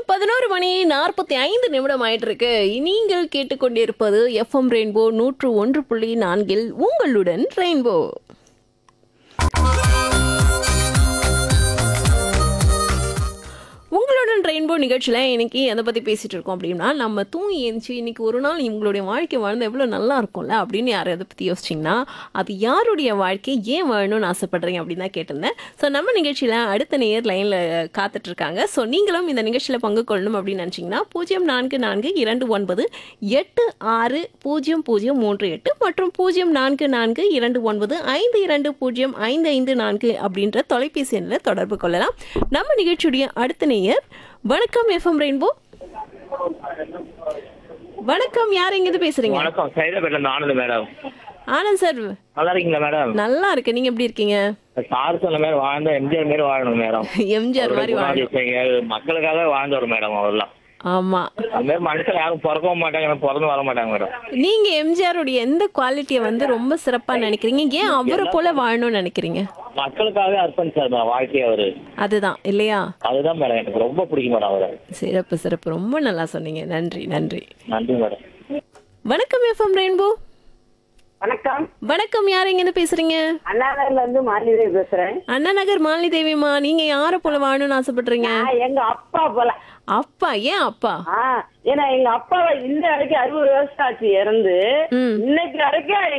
நேரம் பதினோரு மணி நாற்பத்தி ஐந்து நிமிடம் ஆயிட்டு இருக்கு நீங்கள் கேட்டுக்கொண்டிருப்பது எஃப்எம் ரெயின்போ நூற்று ஒன்று புள்ளி நான்கில் உங்களுடன் ரெயின்போ உங்களுடன் ரெயின்போ நிகழ்ச்சியில் இன்னைக்கு எதை பற்றி பேசிட்டு இருக்கோம் அப்படின்னா நம்ம தூங்கி எழுந்துச்சு இன்னைக்கு ஒரு நாள் உங்களுடைய வாழ்க்கை வாழ்ந்து எவ்வளோ நல்லா இருக்கும்ல அப்படின்னு யார் எதை பற்றி யோசிச்சிங்கன்னா அது யாருடைய வாழ்க்கை ஏன் வாழணும்னு ஆசைப்படுறீங்க அப்படின்னு தான் கேட்டிருந்தேன் ஸோ நம்ம நிகழ்ச்சியில் அடுத்த நேர் லைனில் காத்துட்டு இருக்காங்க ஸோ நீங்களும் இந்த நிகழ்ச்சியில் பங்கு கொள்ளணும் அப்படின்னு நினச்சிங்கன்னா பூஜ்ஜியம் நான்கு நான்கு இரண்டு ஒன்பது எட்டு ஆறு பூஜ்ஜியம் பூஜ்ஜியம் மூன்று எட்டு மற்றும் பூஜ்ஜியம் நான்கு நான்கு இரண்டு ஒன்பது ஐந்து இரண்டு பூஜ்ஜியம் ஐந்து ஐந்து நான்கு அப்படின்ற தொலைபேசி எண்ணில் தொடர்பு கொள்ளலாம் நம்ம நிகழ்ச்சியுடைய அடுத்த நேயர் வணக்கம் எஃப்எம் ரெயின்போ வணக்கம் யார் எங்கிருந்து பேசுறீங்க வணக்கம் சைதாபேட்ல இருந்து ஆனந்த் மேடம் ஆனந்த் சார் நல்லா இருக்கீங்களா மேடம் நல்லா இருக்கு நீங்க எப்படி இருக்கீங்க சார் சொன்ன மாதிரி வாழ்ந்த எம்ஜிஆர் மாதிரி வாழணும் மேடம் எம்ஜிஆர் மாதிரி வாழ குணாதிசயங்கள் மக்களுக்காக வாழ்ந்தவர் மேடம் அவர்லாம் ஆமா அது மாதிரி மனுஷன் யாரும் பிறக்கவும் மாட்டாங்க பிறந்து வர மாட்டாங்க மேடம் நீங்க எம்ஜிஆருடைய எந்த குவாலிட்டியை வந்து ரொம்ப சிறப்பா நினைக்கிறீங்க ஏன் அவரை போல வாழணும்னு நினைக்கிறீங்க மக்களுக்காக அர்ப்பணிச்சார் மேடம் வாழ்க்கையை அவரு அதுதான் இல்லையா அதுதான் மேடம் எனக்கு ரொம்ப பிடிக்கும் மேடம் அவரை சிறப்பு சிறப்பு ரொம்ப நல்லா சொன்னீங்க நன்றி நன்றி நன்றி மேடம் வணக்கம் எஃப்எம் ரெயின்போ வணக்கம் வணக்கம் யார் எங்கேருந்து பேசுறீங்க அண்ணாநகர்ல இருந்து மாலினி பேசுறேன் அண்ணா நகர் மாலினி தேவிமா நீங்க யாரை போல வாழணும்னு ஆசைப்படுறீங்க நான் எங்க அப்பா போல அப்பா ஏன் அப்பா ஆ ஏன்னா எங்க அப்பாவை இந்த வரைக்கும் அறுபது வருஷம் ஆச்சு இறந்து ம். இன்னைக்கு வரைக்கும்